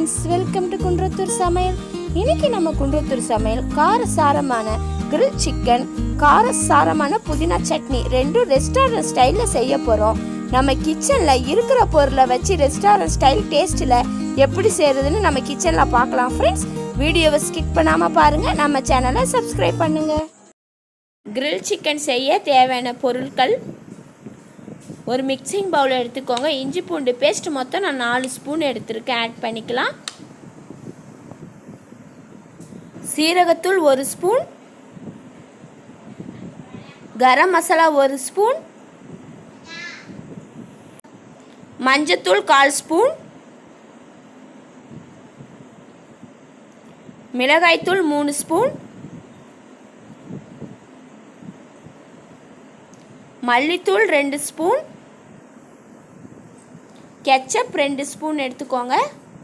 friends welcome to Kundrathur சமையல் இன்னைக்கு நம்ம குன்றத்தூர் சமையல் காரசாரமான கிரில் சிக்கன் காரசாரமான புதினா சட்னி ரெண்டும் ரெஸ்டாரண்ட் ஸ்டைலில் செய்ய போகிறோம் நம்ம கிச்சனில் இருக்கிற பொருளை வச்சு ரெஸ்டாரண்ட் ஸ்டைல் டேஸ்ட்டில் எப்படி செய்கிறதுன்னு நம்ம கிச்சனில் பார்க்கலாம் ஃப்ரெண்ட்ஸ் வீடியோவை ஸ்கிப் பண்ணாமல் பாருங்கள் நம்ம சேனலை சப்ஸ்கிரைப் பண்ணுங்கள் கிரில் சிக்கன் செய்ய தேவையான பொருட்கள் ஒரு மிக்சிங் பவுல் எடுத்துக்கோங்க இஞ்சி பூண்டு பேஸ்ட் மொத்தம் நான் நாலு ஸ்பூன் எடுத்திருக்கேன் ஆட் பண்ணிக்கலாம் சீரகத்தூள் ஒரு ஸ்பூன் கரம் மசாலா ஒரு ஸ்பூன் மஞ்சத்தூள் கால் ஸ்பூன் மிளகாய்த்தூள் மூணு ஸ்பூன் மல்லித்தூள் ரெண்டு ஸ்பூன் கெச்சப் ரெண்டு ஸ்பூன் எடுத்துக்கோங்க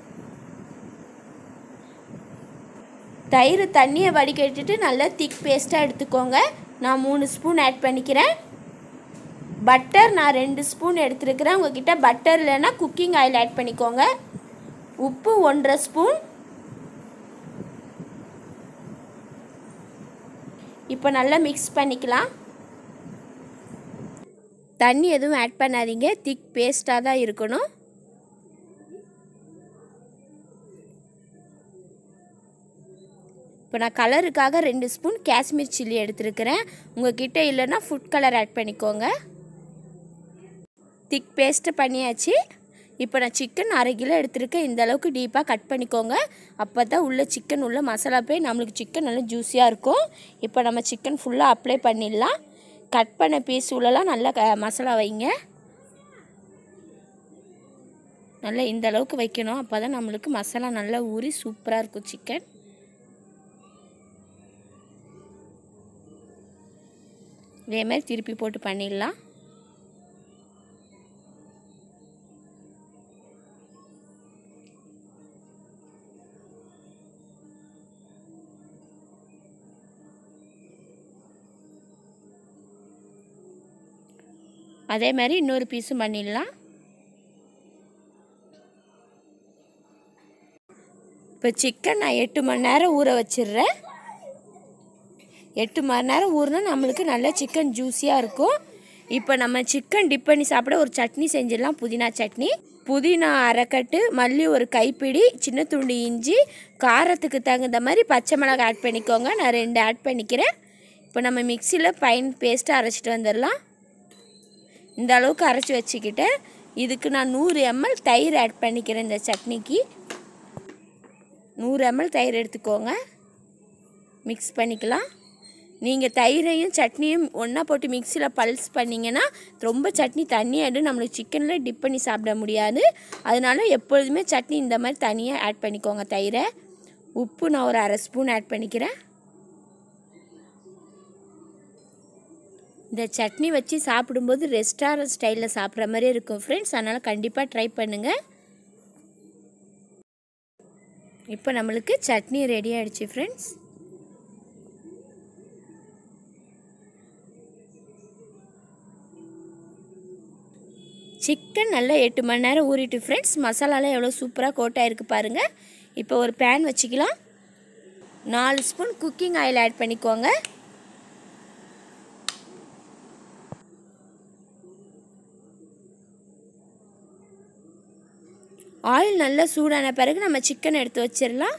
தயிர் தண்ணியை வடிகட்டிட்டு நல்லா திக் பேஸ்ட்டாக எடுத்துக்கோங்க நான் மூணு ஸ்பூன் ஆட் பண்ணிக்கிறேன் பட்டர் நான் ரெண்டு ஸ்பூன் எடுத்துருக்கிறேன் உங்ககிட்ட பட்டர் இல்லைன்னா குக்கிங் ஆயில் ஆட் பண்ணிக்கோங்க உப்பு ஒன்றரை ஸ்பூன் இப்போ நல்லா மிக்ஸ் பண்ணிக்கலாம் தண்ணி எதுவும் ஆட் பண்ணாதீங்க திக் பேஸ்ட்டாக தான் இருக்கணும் இப்போ நான் கலருக்காக ரெண்டு ஸ்பூன் காஷ்மீர் சில்லி எடுத்துருக்கிறேன் உங்ககிட்ட இல்லைன்னா ஃபுட் கலர் ஆட் பண்ணிக்கோங்க திக் பேஸ்ட்டு பண்ணியாச்சு இப்போ நான் சிக்கன் அரை கிலோ எடுத்துருக்கேன் இந்த அளவுக்கு டீப்பாக கட் பண்ணிக்கோங்க அப்போ தான் உள்ள சிக்கன் உள்ள மசாலா போய் நம்மளுக்கு சிக்கன் நல்லா ஜூஸியாக இருக்கும் இப்போ நம்ம சிக்கன் ஃபுல்லாக அப்ளை பண்ணிடலாம் கட் பண்ண பீஸ் உள்ளலாம் நல்லா க மசாலா வைங்க நல்லா இந்த அளவுக்கு வைக்கணும் அப்போ தான் நம்மளுக்கு மசாலா நல்லா ஊறி சூப்பராக இருக்கும் சிக்கன் இதே மாதிரி திருப்பி போட்டு பண்ணிடலாம் அதே மாதிரி இன்னொரு பீஸும் பண்ணிடலாம் இப்போ சிக்கன் நான் எட்டு மணி நேரம் ஊற வச்சிடுறேன் எட்டு மணி நேரம் ஊறினா நம்மளுக்கு நல்ல சிக்கன் ஜூஸியாக இருக்கும் இப்போ நம்ம சிக்கன் டிப் பண்ணி சாப்பிட ஒரு சட்னி செஞ்சிடலாம் புதினா சட்னி புதினா அரைக்கட்டு மல்லி ஒரு கைப்பிடி சின்ன துண்டு இஞ்சி காரத்துக்கு தகுந்த மாதிரி பச்சை மிளகாய் ஆட் பண்ணிக்கோங்க நான் ரெண்டு ஆட் பண்ணிக்கிறேன் இப்போ நம்ம மிக்சியில் பைன் பேஸ்ட்டு அரைச்சிட்டு வந்துடலாம் இந்த அளவுக்கு அரைச்சி வச்சுக்கிட்டேன் இதுக்கு நான் நூறு எம்எல் தயிர் ஆட் பண்ணிக்கிறேன் இந்த சட்னிக்கு நூறு எம்எல் தயிர் எடுத்துக்கோங்க மிக்ஸ் பண்ணிக்கலாம் நீங்கள் தயிரையும் சட்னியும் ஒன்றா போட்டு மிக்சியில் பல்ஸ் பண்ணிங்கன்னா ரொம்ப சட்னி தண்ணியாகிடும் நம்மளுக்கு சிக்கனில் டிப் பண்ணி சாப்பிட முடியாது அதனால எப்பொழுதுமே சட்னி இந்த மாதிரி தனியாக ஆட் பண்ணிக்கோங்க தயிரை உப்பு நான் ஒரு அரை ஸ்பூன் ஆட் பண்ணிக்கிறேன் இந்த சட்னி வச்சு சாப்பிடும்போது ரெஸ்டாரண்ட் ஸ்டைலில் சாப்பிட்ற மாதிரி இருக்கும் ஃப்ரெண்ட்ஸ் அதனால் கண்டிப்பாக ட்ரை பண்ணுங்கள் இப்போ நம்மளுக்கு சட்னி ரெடி ஆகிடுச்சு ஃப்ரெண்ட்ஸ் சிக்கன் நல்லா எட்டு மணி நேரம் ஊறிட்டு ஃப்ரெண்ட்ஸ் மசாலாலாம் எவ்வளோ சூப்பராக கோட்டாயிருக்கு பாருங்கள் இப்போ ஒரு பேன் வச்சுக்கலாம் நாலு ஸ்பூன் குக்கிங் ஆயில் ஆட் பண்ணிக்கோங்க ஆயில் நல்லா சூடான பிறகு நம்ம சிக்கன் எடுத்து வச்சிடலாம்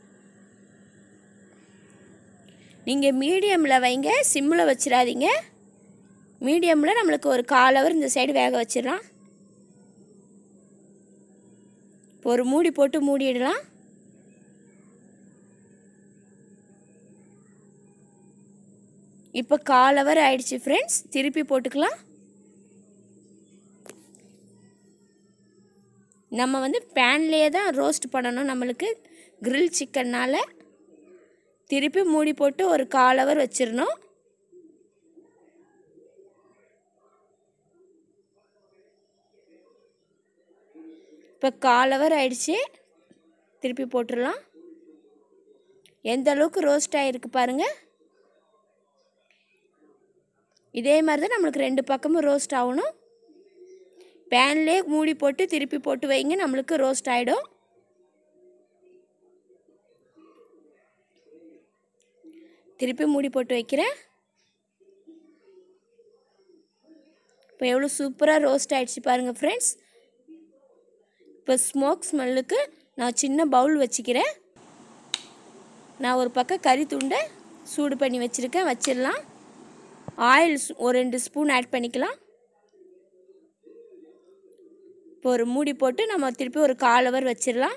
நீங்கள் மீடியமில் வைங்க சிம்மில் வச்சிடாதீங்க மீடியமில் நம்மளுக்கு ஒரு கால் ஹவர் இந்த சைடு வேக வச்சிடலாம் இப்போ ஒரு மூடி போட்டு மூடிடலாம் இப்போ கால் ஹவர் ஆயிடுச்சு ஃப்ரெண்ட்ஸ் திருப்பி போட்டுக்கலாம் நம்ம வந்து பேன்லேயே தான் ரோஸ்ட் பண்ணணும் நம்மளுக்கு கிரில் சிக்கன்னால் திருப்பி மூடி போட்டு ஒரு கால் ஹவர் வச்சிடணும் இப்போ கால் ஹவர் ஆயிடுச்சு திருப்பி போட்டுடலாம் எந்த அளவுக்கு ரோஸ்ட் ஆகிருக்கு பாருங்கள் இதே மாதிரி தான் நம்மளுக்கு ரெண்டு பக்கமும் ரோஸ்ட் ஆகணும் பேன்லேயே மூடி போட்டு திருப்பி போட்டு வைங்க நம்மளுக்கு ரோஸ்ட் ஆகிடும் திருப்பி மூடி போட்டு வைக்கிறேன் இப்போ எவ்வளோ சூப்பராக ரோஸ்ட் ஆகிடுச்சு பாருங்கள் ஃப்ரெண்ட்ஸ் இப்போ ஸ்மோக் ஸ்மெல்லுக்கு நான் சின்ன பவுல் வச்சுக்கிறேன் நான் ஒரு பக்கம் கறி துண்டை சூடு பண்ணி வச்சுருக்கேன் வச்சிடலாம் ஆயில் ஒரு ரெண்டு ஸ்பூன் ஆட் பண்ணிக்கலாம் இப்போ ஒரு மூடி போட்டு நம்ம திருப்பி ஒரு கால் ஹவர் வச்சிடலாம்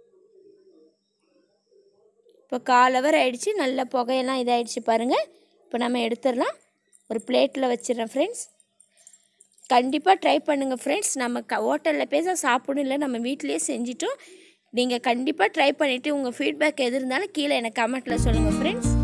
இப்போ கால் ஹவர் ஆயிடுச்சு நல்ல புகையெல்லாம் இதாகிடுச்சு பாருங்கள் இப்போ நம்ம எடுத்துடலாம் ஒரு பிளேட்டில் வச்சிடுறேன் ஃப்ரெண்ட்ஸ் கண்டிப்பாக ட்ரை பண்ணுங்கள் ஃப்ரெண்ட்ஸ் நம்ம க ஹோட்டலில் பேச சாப்பிடணும் இல்லை நம்ம வீட்டிலேயே செஞ்சிட்டோம் நீங்கள் கண்டிப்பாக ட்ரை பண்ணிவிட்டு உங்கள் ஃபீட்பேக் எது இருந்தாலும் கீழே எனக்கு கமெண்ட்டில் சொல்லுங்கள் ஃப்ரெண்ட்ஸ்